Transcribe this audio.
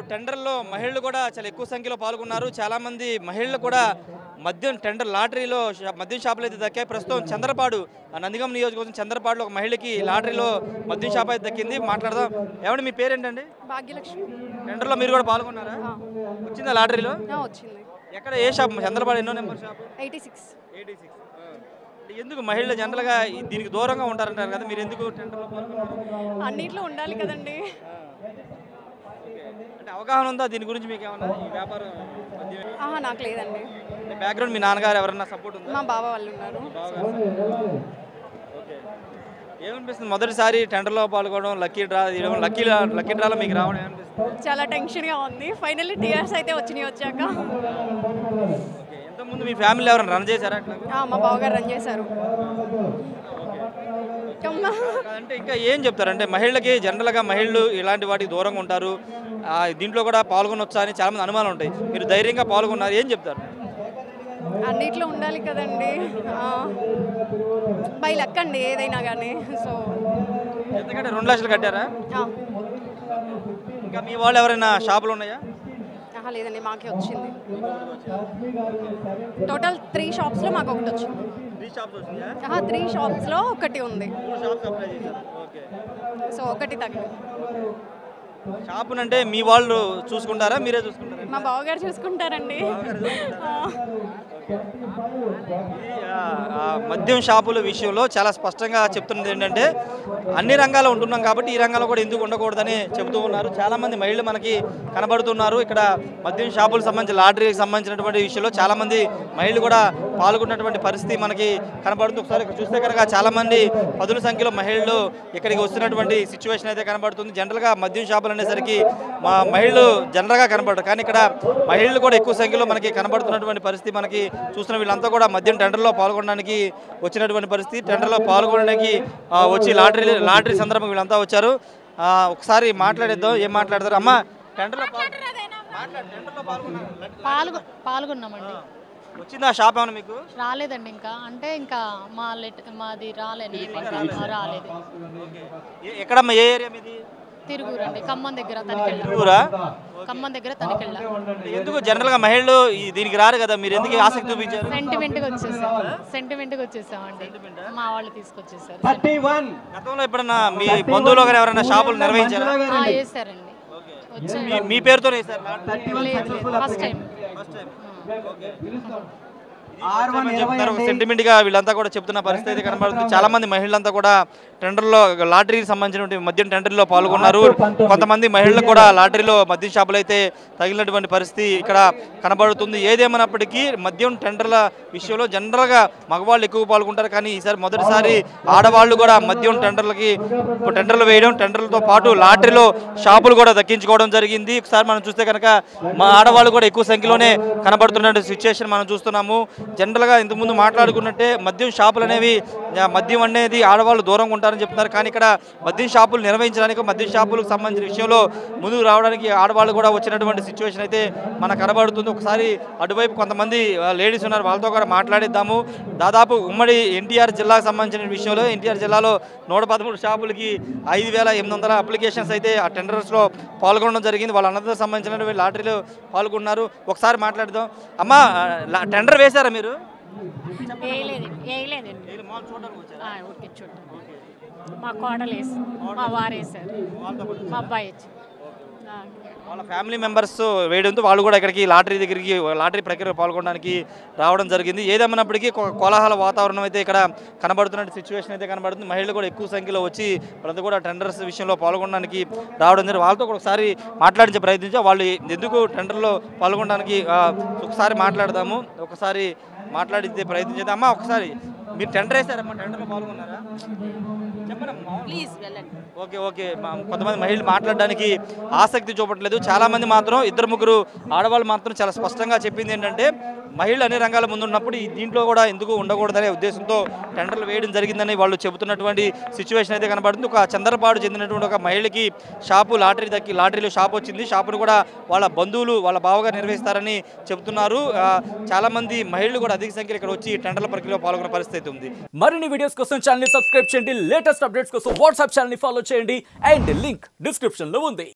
టెండర్లో మహిళలు కూడా చాలా ఎక్కువ సంఖ్యలో పాల్గొన్నారు చాలా మంది మహిళలు కూడా మద్యం టెండర్ లాటరీలో షా- మద్యం షాపులు అయితే దక్కాయి ప్రస్తుతం చంద్రపాడు ఆ నందిగం నియోజకవర్గం చంద్రపాడులో ఒక మహిళకి లాటరీలో మద్యం షాప్ అయితే దక్కింది మాట్లాడదాం ఏమండి మీ పేరేంటండి భాగ్యలక్ష్మి టెండర్లో మీరు కూడా పాల్గొన్నారా వచ్చిందా లాటరీలో ఆ, వచ్చింది ఎక్కడ ఏ షాప్ చంద్రపాడు ఎన్నో number shop eighty six eighty six ఎందుకు మహిళలు జనరల్గా ఈ- దీనికి దూరంగా ఉంటారంటారు కదా మీరు ఎందుకు టెండర్లో పాల్గొన్నారు అన్నిట్లో ఉండాలి కదండి అంటే అవగాహన ఉందా దీని గురించి మీకు ఏమన్నా ఈ వ్యాపారం మద్యం ఆహా నాకు లేదండి బ్యాక్గ్రౌండ్ మీ నాన్నగారు ఎవరన్నా సపోర్ట్ ఉందా మా బావ వాళ్ళు ఉన్నారు ఓకే ఏమనిపిస్తుంది మొదటిసారి టెండర్లో పాల్గొనడం లక్కీ డ్రా తీయడం లక్కీ లక్కీ డ్రాలో మీకు రావడం ఏమనిపిస్తుంది చాలా టెన్షన్గా ఉంది ఫైనల్లీ టీఆర్స్ అయితే వచ్చినాయి వచ్చాక ఓకే ఎంతమంది మీ ఫ్యామిలీ ఎవరైనా రన్ చేశారా అట్లా ఆ, మా బావగారు రన్ చేశారు అమ్మా. అంటే ఇంకా ఏం చెప్తారు అంటే మహిళలకి జనరల్గా మహిళలు ఇలాంటి వాటికి దూరంగా ఉంటారు ఆ, దీంట్లో కూడా పాల్గొనొచ్చా అని చాలా మంది అనుమానాలు ఉంటాయి మీరు ధైర్యంగా పాల్గొన్నారు ఏం చెప్తారు అన్నిట్లో ఉండాలి కదండి బై లక్ అండి ఏదైనా కానీ సో ఎందుకంటే రెండు లక్షలు కట్టారా ఆ, ఇంకా మీ వాళ్ళు ఎవరైనా షాపులు ఉన్నాయా ఆహా లేదండి మాకే వచ్చింది టోటల్ త్రీ షాప్స్లో మాకు ఒకటి వచ్చింది త్రీ షాప్స్ వచ్చినాయా ఆహా త్రీ షాప్స్లో ఒకటి ఉంది మూడు షాప్స్ అప్లై చేశారు ఓకే సో ఒకటి తగ్గింది షాపునంటే మీ వాళ్ళు చూసుకుంటారా మీరే చూసుకుంటారా మా బావగారు చూసుకుంటారండి ఆ. ఇది, ఆ, ఆ, మద్యం షాపుల విషయంలో చాలా స్పష్టంగా చెప్తున్నది ఏంటంటే అన్ని రంగాల్లో ఉంటున్నాం కాబట్టి ఈ రంగంలో కూడా ఎందుకు ఉండకూడదని చెబుతూ ఉన్నారు చాలా మంది మహిళలు మనకి కనబడుతున్నారు ఇక్కడ మద్యం షాపులకు సంబంధించి లాటరీకి సంబంధించినటువంటి విషయంలో చాలా మంది మహిళలు కూడా పాల్గొన్నటువంటి పరిస్థితి మనకి కనబడుతుంది ఒకసారి ఇక్కడ చూస్తే కనుక చాలా మంది పదుల సంఖ్యలో మహిళలు ఇక్కడికి వస్తున్నటువంటి సిచ్యువేషన్ అయితే కనబడుతుంది జనరల్గా మద్యం షాపులు అనేసరికి మా మహిళలు జనరల్గా కనబడరు కానీ ఇక్కడ మహిళలు కూడా ఎక్కువ సంఖ్యలో మనకి కనబడుతున్నటువంటి పరిస్థితి మనకి చూస్తున్న వీళ్ళంతా కూడా మద్యం టెండర్లో పాల్గొనడానికి వచ్చినటువంటి పరిస్థితి టెండర్లో పాల్గొనడానికి ఆ, వచ్చి లాటరీ లాటరీ సందర్భంగా వీళ్ళంతా వచ్చారు ఆ, ఒకసారి మాట్లాడేద్దాం ఏం మాట్లాడతారు అమ్మా టెండర్లో పాల్- మాట్లాడు, టెండర్లో పాల్గొన్నారు. పాల్గొ పాల్గొన్నామండి వచ్చిందా షాప్ ఏమైనా మీకు రాలేదండి ఇంకా అంటే ఇంకా మా లెట్ మాది రాలేదు ఇంకా రాలేదు ఏ- ఎక్కడమ్మా ఏ ఏరియా మీది తిరుగురండి ఖమ్మం దగ్గర తనికెళ్ళ ఊరా ఖమ్మం దగ్గర తనికెళ్ళ ఎందుకు జనరల్గా మహిళలు ఈ దీనికి రారు కదా మీరు ఎందుకు ఈ ఆసక్తి చూపించారు సెంటిమెంట్గా వచ్చేసాం సెంటిమెంట్గా వచ్చేసామండి మా వాళ్ళు తీసుకొచ్చేసారు గతంలో ఎప్పుడన్నా మీ బంధువులు గారు ఎవరైనా షాపులు నిర్వహించారా ఆ, వేసారండి వచ్చారు మీ- మీ పేరుతోనే వేశారు లాటరీ? లేదు లేదు ఫస్ట్ టైం ఫస్ట్ టైం. ఏమని చెప్తారు సెంటిమెంట్ గా వీళ్ళంతా కూడా చెప్తున్న పరిస్థితి అయితే కనబడుతుంది చాలా మంది మహిళలంతా కూడా టెండర్లో లాటరీకి సంబంధించినటువంటి మద్యం టెండర్లో పాల్గొన్నారు కొంతమంది మహిళలు కూడా లాటరీలో మద్యం షాపులు అయితే తగిలినటువంటి పరిస్థితి ఇక్కడ కనబడుతుంది ఏదేమైనప్పటికీ మద్యం టెండర్ల విషయంలో జనరల్గా మగవాళ్ళు ఎక్కువ పాల్గొంటారు కానీ ఈసారి మొదటిసారి ఆడవాళ్ళు కూడా మద్యం టెండర్లకి టెండర్లు వేయడం టెండర్లతో పాటు లాటరీలో షాపులు కూడా దక్కించుకోవడం జరిగింది ఒకసారి మనం చూస్తే కనుక మా ఆడవాళ్ళు కూడా ఎక్కువ సంఖ్యలోనే కనబడుతున్న సిచ్యుయేషన్ మనం చూస్తున్నాము జనరల్గా ఇంతకుముందు మాట్లాడుకున్నట్టే మద్యం షాపులు అనేవి ఆ, మద్యం అనేది ఆడవాళ్ళు దూరంగా ఉంటారని చెప్తున్నారు కానీ ఇక్కడ మద్యం షాపులు నిర్వహించడానికి మద్యం షాపులకు సంబంధించిన విషయంలో ముందుకు రావడానికి ఆడవాళ్ళు కూడా వచ్చినటువంటి సిచ్యువేషన్ అయితే మనకు కనబడుతుంది ఒకసారి అటువైపు కొంతమంది లేడీస్ ఉన్నారు వాళ్ళతో కూడా మాట్లాడిద్దాము దాదాపు ఉమ్మడి ఎన్టీఆర్ జిల్లాకు సంబంధించిన విషయంలో ఎన్టీఆర్ జిల్లాలో నూట పదమూడు షాపులకి ఐదు వేల ఎనిమిది వందల అప్లికేషన్స్ అయితే ఆ టెండర్స్లో పాల్గొనడం జరిగింది వాళ్ళందరితో సంబంధించినటువంటి లాటరీలో పాల్గొన్నారు ఒకసారి మాట్లాడదాం అమ్మ లా- టెండర్ వేశారా మీరు వేయలేదు వేయలేదండి ఆ, ఓకే చూడండి మా కోడలు వేసి మా వారు వేసారు మా అబ్బాయి వచ్చి ఆ, వాళ్ళ ఫ్యామిలీ మెంబర్స్ వేయడంతో వాళ్ళు కూడా ఇక్కడికి లాటరీ దగ్గరికి లాటరీ ప్రక్రియ పాల్గొనడానికి రావడం జరిగింది ఏదేమైనప్పటికీ ఒక కోలాహల వాతావరణం అయితే ఇక్కడ కనబడుతున్న సిచ్యువేషన్ అయితే కనబడుతుంది మహిళలు కూడా ఎక్కువ సంఖ్యలో వచ్చి వాళ్ళంతా కూడా టెండర్స్ విషయంలో పాల్గొనడానికి రావడం జరిగింది వాళ్ళతో కూడా ఒకసారి మాట్లాడించే ప్రయత్నించా వాళ్ళు ఎందుకు టెండర్లో పాల్గొనడానికి ఆ, ఒకసారి మాట్లాడదాము ఒకసారి మాట్లాడించే ప్రయత్నించేద్దాం అమ్మా ఒకసారి మీరు టెండర్ వేశారమ్మా టెండర్లో పాల్గొన్నారా చెప్పండి ప్లీజ్ వెళ్ళండి ఓకే ఓకే మా- కొంతమంది మహిళలు మాట్లాడడానికి ఆసక్తి చూపట్లేదు చాలా మంది మాత్రం ఇద్దరు ముగ్గురు ఆడవాళ్ళు మాత్రం చాలా స్పష్టంగా చెప్పింది ఏంటంటే మహిళలు అన్ని రంగాల ముందు ఉన్నప్పుడు ఈ దీంట్లో కూడా ఎందుకు ఉండకూడదనే ఉద్దేశంతో టెండర్లు వేయడం జరిగిందని వాళ్ళు చెబుతున్నటువంటి సిచ్యువేషన్ అయితే కనబడుతుంది ఒక చంద్రపాడు చెందినటువంటి ఒక మహిళకి షాపు లాటరీ దక్కి లాటరీలో షాప్ వచ్చింది షాపును కూడా వాళ్ళ బంధువులు వాళ్ళ బావగారు నిర్వహిస్తారని చెబుతున్నారు ఆ, చాలా మంది మహిళలు కూడా అధిక సంఖ్యలో ఇక్కడ వచ్చి టెండర్ల ప్రక్రియలో పాల్గొన్న పరిస్థితి ఉంది మరిన్ని వీడియోస్ కోసం ఛానల్ సబ్స్క్రైబ్ చేయండి లేటెస్ట్ అప్డేట్స్ కోసం వాట్సాప్ ఛానల్ ఫాలో చేయండి అండ్ లింక్ డిస్క్రిప్షన్ లో ఉంది